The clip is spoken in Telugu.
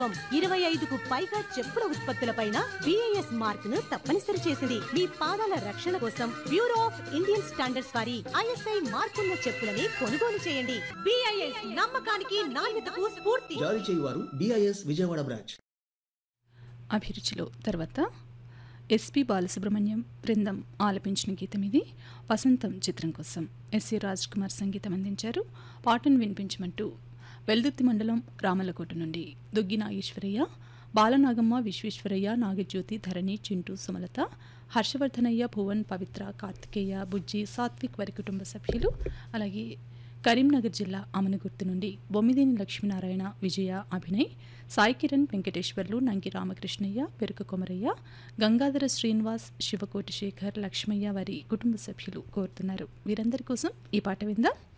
ఇరవై ఐదుకు పైగా చెప్పుల ఉత్పత్తులపైన బిఐఎస్ మార్క్ ను తప్పనిసరి చేసింది మీ పాదాల రక్షణ కోసం బ్యూరో ఆఫ్ ఇండియన్ స్టాండర్డ్స్ వారి ఐఎస్ఐ మార్కున్న చెప్పులని కొనుగోలు చేయండి బిఐఎస్ నమ్మకానికి నాణ్యతకు స్ఫూర్తి జారీ చేయువారు బిఐఎస్ విజయవాడ బ్రాంచ్ అభిరుచిలో తర్వాత ఎస్పి బాలసుబ్రహ్మణ్యం బృందం ఆలపించిన గీతం ఇది వసంతం చిత్రం కోసం ఎస్సి రాజ్ కుమార్ సంగీతం అందించారు పాటను వినిపించమంటూ వెల్దుర్తి మండలం రామలకోట నుండి దుగ్గి నాగేశ్వరయ్య బాలనాగమ్మ విశ్వేశ్వరయ్య నాగజ్యోతి ధరణి చింటూ సుమలత హర్షవర్ధనయ్య భువన్ పవిత్ర కార్తికేయ బుజ్జి సాత్విక్ వారి కుటుంబ సభ్యులు అలాగే కరీంనగర్ జిల్లా అమనగుర్తు నుండి బొమ్మిదేని లక్ష్మీనారాయణ విజయ అభినయ్ సాయి కిరణ్ వెంకటేశ్వర్లు నంకి రామకృష్ణయ్య పెరుక కొమరయ్య గంగాధర శ్రీనివాస్ శివకోటి శేఖర్ లక్ష్మయ్య వారి కుటుంబ సభ్యులు కోరుతున్నారు వీరందరి కోసం ఈ పాట విందాం